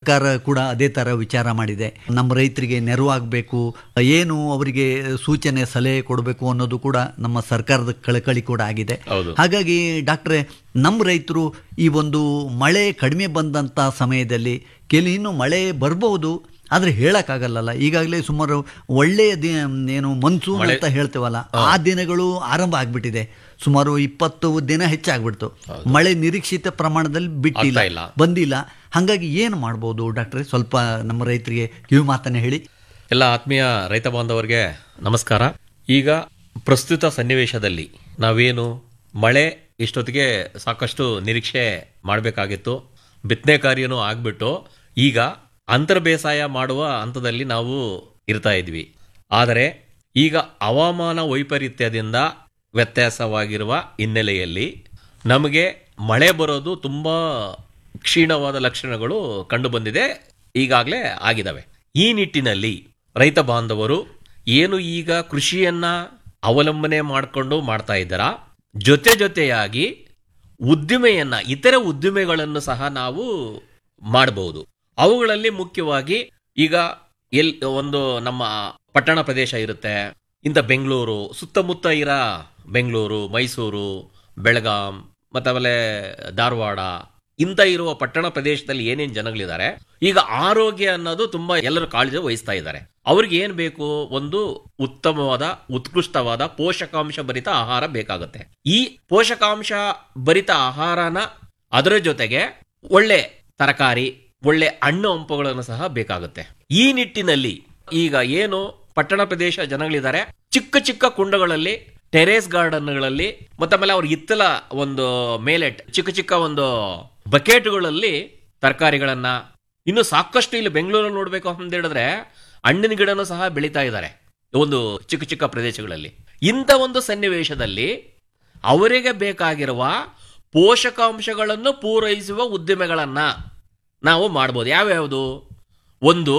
ಸರ್ಕಾರ ಕೂಡ ಅದೇ ತರ ವಿಚಾರ ಮಾಡಿದೆ ನಮ್ಮ ರೈತರಿಗೆ ನೆರವಾಗಬೇಕು ಏನು ಅವರಿಗೆ ಸೂಚನೆ ಸಲಹೆ ಕೊಡಬೇಕು ಅನ್ನೋದು ಕೂಡ ನಮ್ಮ ಸರ್ಕಾರದ ಕಳಕಳಿ ಕೂಡ ಆಗಿದೆ ಹೌದು. ಹಾಗಾಗಿ ಡಾಕ್ಟ್ರೆ ನಮ್ಮ ರೈತರು ಈ ಒಂದು ಮಳೆ ಕಡಿಮೆ ಬಂದಂಥ ಸಮಯದಲ್ಲಿ ಕೆಲವು ಇನ್ನು ಮಳೆ ಬರ್ಬೋದು ಆದರೆ ಹೇಳಕ್ಕಾಗಲ್ಲಲ್ಲ ಈಗಾಗಲೇ ಸುಮಾರು ಒಳ್ಳೆಯ ದಿ ಏನು ಮನ್ಸೂನ್ ಅಂತ ಹೇಳ್ತೇವಲ್ಲ ಆ ದಿನಗಳು ಆರಂಭ ಆಗ್ಬಿಟ್ಟಿದೆ ಸುಮಾರು ಇಪ್ಪತ್ತು ದಿನ ಹೆಚ್ಚಾಗ್ಬಿಡ್ತು ಮಳೆ ನಿರೀಕ್ಷಿತ ಪ್ರಮಾಣದಲ್ಲಿ ಬಿಟ್ಟಿಲ್ಲ ಆಗ್ತಾ ಇಲ್ಲ. ಬಂದಿಲ್ಲ ಹಾಗಾಗಿ ಏನು ಮಾಡ್ಬೋದು ಡಾಕ್ಟ್ರೆ ಸ್ವಲ್ಪ ನಮ್ಮ ರೈತರಿಗೆ ಕಿವಿ ಮಾತನ್ನ ಹೇಳಿ ಎಲ್ಲ ಆತ್ಮೀಯ ರೈತ ಬಾಂಧವರಿಗೆ ನಮಸ್ಕಾರ ಈಗ ಪ್ರಸ್ತುತ ಸನ್ನಿವೇಶದಲ್ಲಿ ನಾವೇನು ಮಳೆ ಇಷ್ಟೊತ್ತಿಗೆ ಸಾಕಷ್ಟು ನಿರೀಕ್ಷೆ ಮಾಡಬೇಕಾಗಿತ್ತು ಬಿತ್ತನೆ ಕಾರ್ಯನೂ ಆಗ್ಬಿಟ್ಟು ಈಗ ಅಂತರ್ ಬೇಸಾಯ ಮಾಡುವ ಹಂತದಲ್ಲಿ ನಾವು ಇರ್ತಾ ಇದ್ವಿ ಆದರೆ ಈಗ ಹವಾಮಾನ ವೈಪರೀತ್ಯದಿಂದ ವ್ಯತ್ಯಾಸವಾಗಿರುವ ಹಿನ್ನೆಲೆಯಲ್ಲಿ ನಮಗೆ ಮಳೆ ಬರೋದು ತುಂಬಾ ಕ್ಷೀಣವಾದ ಲಕ್ಷಣಗಳು ಕಂಡು ಬಂದಿದೆ ಈಗಾಗಲೇ ಆಗಿದಾವೆ ಈ ನಿಟ್ಟಿನಲ್ಲಿ ರೈತ ಬಾಂಧವರು ಏನು ಈಗ ಕೃಷಿಯನ್ನ ಅವಲಂಬನೆ ಮಾಡಿಕೊಂಡು ಮಾಡ್ತಾ ಇದ್ದಾರಾ ಜೊತೆ ಜೊತೆಯಾಗಿ ಉದ್ದಿಮೆಯನ್ನ ಇತರೆ ಉದ್ದಿಮೆಗಳನ್ನು ಸಹ ನಾವು ಮಾಡಬಹುದು ಅವುಗಳಲ್ಲಿ ಮುಖ್ಯವಾಗಿ ಈಗ ಎಲ್ ಒಂದು ನಮ್ಮ ಪಟ್ಟಣ ಪ್ರದೇಶ ಇರುತ್ತೆ ಇಂಥ ಬೆಂಗಳೂರು ಸುತ್ತಮುತ್ತ ಇರೋ ಬೆಂಗಳೂರು ಮೈಸೂರು ಬೆಳಗಾಂ ಮತ್ತೆ ಆಮೇಲೆ ಧಾರವಾಡ ಇಂಥ ಇರುವ ಪಟ್ಟಣ ಪ್ರದೇಶದಲ್ಲಿ ಏನೇನು ಜನಗಳಿದ್ದಾರೆ ಈಗ ಆರೋಗ್ಯ ಅನ್ನೋದು ತುಂಬಾ ಎಲ್ಲರೂ ಕಾಳಜಿ ವಹಿಸ್ತಾ ಇದ್ದಾರೆ ಅವ್ರಿಗೆ ಏನ್ ಬೇಕು ಒಂದು ಉತ್ತಮವಾದ ಉತ್ಕೃಷ್ಟವಾದ ಪೋಷಕಾಂಶ ಭರಿತ ಆಹಾರ ಬೇಕಾಗುತ್ತೆ ಈ ಪೋಷಕಾಂಶ ಭರಿತ ಆಹಾರನ ಅದರ ಜೊತೆಗೆ ಒಳ್ಳೆ ತರಕಾರಿ ಒಳ್ಳೆ ಹಣ್ಣು ಹಂಪುಗಳನ್ನು ಸಹ ಬೇಕಾಗುತ್ತೆ ಈ ನಿಟ್ಟಿನಲ್ಲಿ ಈಗ ಏನು ಪಟ್ಟಣ ಪ್ರದೇಶ ಜನಗಳಿದ್ದಾರೆ ಚಿಕ್ಕ ಚಿಕ್ಕ ಕುಂಡಗಳಲ್ಲಿ ಟೆರೇಸ್ ಗಾರ್ಡನ್ಗಳಲ್ಲಿ ಮತ್ತೆ ಆಮೇಲೆ ಅವ್ರ ಇತ್ತಲ ಒಂದು ಮೇಲೆ ಚಿಕ್ಕ ಚಿಕ್ಕ ಒಂದು ಬಕೆಟ್ಗಳಲ್ಲಿ ತರಕಾರಿಗಳನ್ನ ಇನ್ನು ಸಾಕಷ್ಟು ಇಲ್ಲಿ ಬೆಂಗಳೂರಲ್ಲಿ ನೋಡ್ಬೇಕು ಅಂತ ಹೇಳಿದ್ರೆ ಹಣ್ಣಿನ ಗಿಡನೂ ಸಹ ಬೆಳೀತಾ ಇದ್ದಾರೆ ಒಂದು ಚಿಕ್ಕ ಚಿಕ್ಕ ಪ್ರದೇಶಗಳಲ್ಲಿ ಇಂಥ ಒಂದು ಸನ್ನಿವೇಶದಲ್ಲಿ ಅವರಿಗೆ ಬೇಕಾಗಿರುವ ಪೋಷಕಾಂಶಗಳನ್ನು ಪೂರೈಸುವ ಉದ್ದಿಮೆಗಳನ್ನ ನಾವು ಮಾಡ್ಬೋದು ಯಾವ್ಯಾವುದು ಒಂದು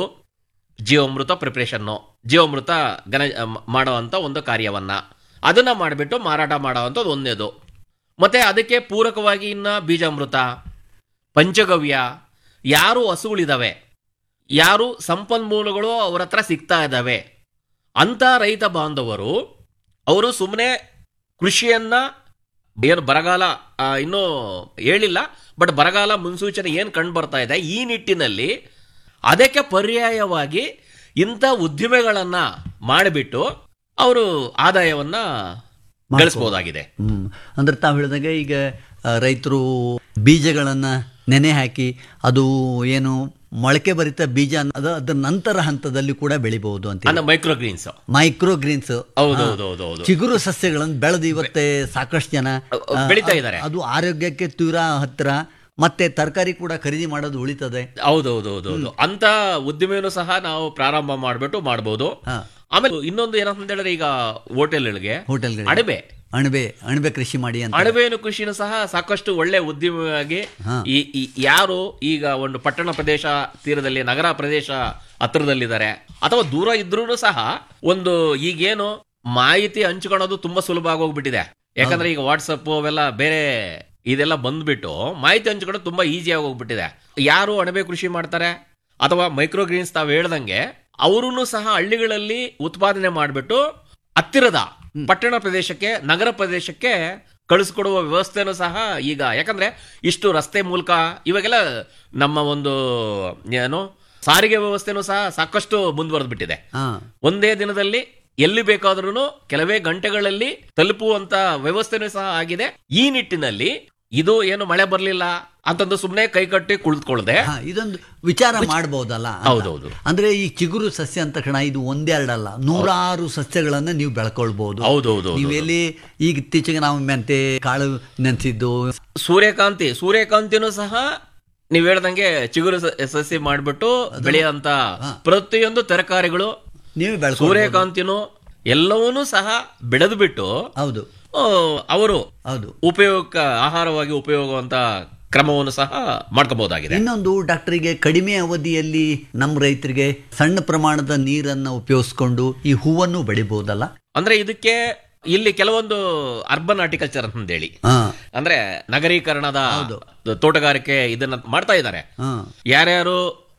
ಜೀವಾಮೃತ ಪ್ರಿಪ್ರೇಷನ್ನು ಜೀವಾಮೃತ ಗನ ಮ- ಮಾಡುವಂಥ ಒಂದು ಕಾರ್ಯವನ್ನ ಅದನ್ನ ಮಾಡಿಬಿಟ್ಟು ಮಾರಾಟ ಮಾಡುವಂಥದ್ದು ಒಂದೇದು ಮತ್ತೆ ಅದಕ್ಕೆ ಪೂರಕವಾಗಿ ಇನ್ನ ಬೀಜಾಮೃತ ಪಂಚಗವ್ಯ ಯಾರು ಹಸುಗಳಿದಾವೆ ಯಾರು ಸಂಪನ್ಮೂಲಗಳು ಅವ್ರ ಹತ್ರ ಸಿಗ್ತಾ ಇದ್ದಾವೆ ಅಂತ ರೈತ ಬಾಂಧವರು ಅವರು ಸುಮ್ಮನೆ ಕೃಷಿಯನ್ನ ಏನು ಬರಗಾಲ ಆ, ಇನ್ನೂ ಹೇಳಿಲ್ಲ ಬಟ್ ಬರಗಾಲ ಮುನ್ಸೂಚನೆ ಏನು ಕಂಡು ಬರ್ತಾ ಇದೆ ಈ ನಿಟ್ಟಿನಲ್ಲಿ ಅದಕ್ಕೆ ಪರ್ಯಾಯವಾಗಿ ಇಂಥ ಉದ್ದಿಮೆಗಳನ್ನ ಮಾಡಿಬಿಟ್ಟು ಅವರು ಆದಾಯವನ್ನ ಗಳಿಸಬಹುದಾಗಿದೆ ಹ್ಮ್ ಅಂದ್ರೆ ತಾವು ಹೇಳಿದಂಗೆ ಈಗ ರೈತರು ಬೀಜಗಳನ್ನ ನೆನೆ ಹಾಕಿ ಅದು ಏನು ಮೊಳಕೆ ಭರಿತ ಬೀಜ ಅನ್ನೋದು ಅದರ ನಂತರ ಹಂತದಲ್ಲಿ ಕೂಡ ಬೆಳಿಬಹುದು ಅಂತ ಅಂದ್ರೆ ಮೈಕ್ರೋ ಗ್ರೀನ್ಸ್ ಮೈಕ್ರೋ ಗ್ರೀನ್ಸ್ ಹೌದು ಹೌದು ಹೌದು ಹೌದು ಚಿಗುರು ಸಸ್ಯಗಳನ್ನು ಬೆಳೆದು ಇವತ್ತೇ ಸಾಕಷ್ಟು ಜನ ಆ, ಬೆಳೀತಾ ಇದ್ದಾರೆ. ಅದು ಆರೋಗ್ಯಕ್ಕೆ ತೀರಾ ಹತ್ತಿರ ಮತ್ತೆ ತರಕಾರಿ ಕೂಡ ಖರೀದಿ ಮಾಡೋದು ಉಳಿತದೆ ಹೌದೌದೌದು ಅಂತ ಉದ್ದಿಮೆಯನ್ನು ಸಹ ನಾವು ಪ್ರಾರಂಭ ಮಾಡ್ಬಿಟ್ಟು ಮಾಡ್ಬೋದು ಹಾ. ಆಮೇಲೆ ಇನ್ನೊಂದು ಏನಂತ ಹೇಳಿದ್ರೆ ಈಗ ಹೋಟೆಲ್ಗಳಿಗೆ ಹೋಟೆಲ್ಗಳು ಅಣಬೆ ಅಣಬೆ ಅಣಬೆ ಕೃಷಿ ಮಾಡಿ ಅಂತ ಅಣಬೆಯನ್ನು ಕೃಷಿನೂ ಸಹ ಸಾಕಷ್ಟು ಒಳ್ಳೆ ಉದ್ಯಮವಾಗಿ ಹಾ. ಈ ಈ ಯಾರು ಈಗ ಒಂದು ಪಟ್ಟಣ ಪ್ರದೇಶ ತೀರದಲ್ಲಿ ನಗರ ಪ್ರದೇಶ ಹತ್ತಿರದಲ್ಲಿದ್ದಾರೆ ಅಥವಾ ದೂರ ಇದ್ರೂ ಸಹ ಒಂದು ಈಗೇನು ಮಾಹಿತಿ ಹಂಚ್ಕೊಳ್ಳೋದು ತುಂಬಾ ಸುಲಭ ಆಗೋಗ್ಬಿಟ್ಟಿದೆ ಯಾಕಂದ್ರೆ ಈಗ ವಾಟ್ಸಪ್ ಅವೆಲ್ಲ ಬೇರೆ ಇದೆಲ್ಲ ಬಂದ್ಬಿಟ್ಟು ಮಾಹಿತಿ ಹಂಚ್ಕೊಳ್ಳೋದು ತುಂಬಾ ಈಸಿ ಆಗೋಗ್ಬಿಟ್ಟಿದೆ ಯಾರು ಅಣಬೆ ಕೃಷಿ ಮಾಡ್ತಾರೆ ಅಥವಾ ಮೈಕ್ರೋ ಗ್ರೀನ್ಸ್ ತಾವು ಹೇಳ್ದಂಗೆ ಅವರೂ ಸಹ ಹಳ್ಳಿಗಳಲ್ಲಿ ಉತ್ಪಾದನೆ ಮಾಡಿಬಿಟ್ಟು ಹತ್ತಿರದ ಪಟ್ಟಣ ಪ್ರದೇಶಕ್ಕೆ ನಗರ ಪ್ರದೇಶಕ್ಕೆ ಕಳಿಸ್ಕೊಡುವ ವ್ಯವಸ್ಥೆನೂ ಸಹ ಈಗ ಯಾಕಂದ್ರೆ ಇಷ್ಟು ರಸ್ತೆ ಮೂಲಕ ಇವಾಗೆಲ್ಲ ನಮ್ಮ ಒಂದು ಏನು ಸಾರಿಗೆ ವ್ಯವಸ್ಥೆನೂ ಸಹ ಸಾಕಷ್ಟು ಮುಂದುವರೆದ್ಬಿಟ್ಟಿದೆ ಹಾ ಒಂದೇ ದಿನದಲ್ಲಿ ಎಲ್ಲಿ ಬೇಕಾದ್ರೂ ಕೆಲವೇ ಗಂಟೆಗಳಲ್ಲಿ ತಲುಪುವಂತ ವ್ಯವಸ್ಥೆನೂ ಸಹ ಆಗಿದೆ ಈ ನಿಟ್ಟಿನಲ್ಲಿ ಇದು ಏನು ಮಳೆ ಬರಲಿಲ್ಲ ಅಂತಂದು ಸುಮ್ಮನೆ ಕೈಕಟ್ಟಿ ಕುಳಿತುಕೊಳ್ಳದೆ ಹಾ, ಇದೊಂದು ವಿಚಾರ ಮಾಡಬಹುದಲ್ಲ ಅಂತ. ಹೌದೌದು. ಅಂದ್ರೆ ಈ ಚಿಗುರು ಸಸ್ಯ ಅಂತ ಕಣ ಇದು ಒಂದೆರಡಲ್ಲ ನೂರಾರು ಸಸ್ಯಗಳನ್ನ ನೀವು ಬೆಳ್ಕೊಳ್ಬಹುದು ಹೌದೌದು ನೀವು ಎಲ್ಲಿ ಈಗ ಇತ್ತೀಚೆಗೆ ನಾವು ಮೆಂತೆ ಕಾಳು ನೆನೆಸಿದ್ದು ಸೂರ್ಯಕಾಂತಿ ಸೂರ್ಯಕಾಂತಿನೂ ಸಹ ನೀವ್ ಹೇಳ್ದಂಗೆ ಚಿಗುರು ಸ- ಸಸಿ ಮಾಡ್ಬಿಟ್ಟು ಬೆಳೆಯುವಂತ ಪ್ರತಿಯೊಂದು ತರಕಾರಿಗಳು ನೀವೇ ಬೆಳ್ಕೊ ಸೂರ್ಯಕಾಂತಿನೂ ಎಲ್ಲವನ್ನೂ ಸಹ ಬೆಳೆದು ಬಿಟ್ಟು ಹೌದು ಆ, ಅವರು ಹೌದು ಉಪಯೋಗ ಆಹಾರವಾಗಿ ಉಪಯೋಗವಂತ ಕ್ರಮವನ್ನು ಸಹ ಮಾಡ್ಕೋಬಹುದಾಗಿದೆ ಇನ್ನೊಂದು ಡಾಕ್ಟರಿಗೆ ಕಡಿಮೆ ಅವಧಿಯಲ್ಲಿ ನಮ್ಮ ರೈತರಿಗೆ ಸಣ್ಣ ಪ್ರಮಾಣದ ನೀರನ್ನ ಉಪಯೋಗಿಸ್ಕೊಂಡು ಈ ಹೂವನ್ನು ಬೆಳಿಬಹುದಲ್ಲ ಅಂದ್ರೆ ಇದಕ್ಕೆ ಇಲ್ಲಿ ಕೆಲವೊಂದು ಅರ್ಬನ್ ಆರ್ಟಿಕಲ್ಚರ್ ಅಂತ ಹೇಳಿ ಹಾ ಅಂದ್ರೆ ನಗರೀಕರಣದ ತೋಟಗಾರಿಕೆ ಇದನ್ನ ಮಾಡ್ತಾ ಇದ್ದಾರೆ ಹಾ ಯಾರ್ಯಾರು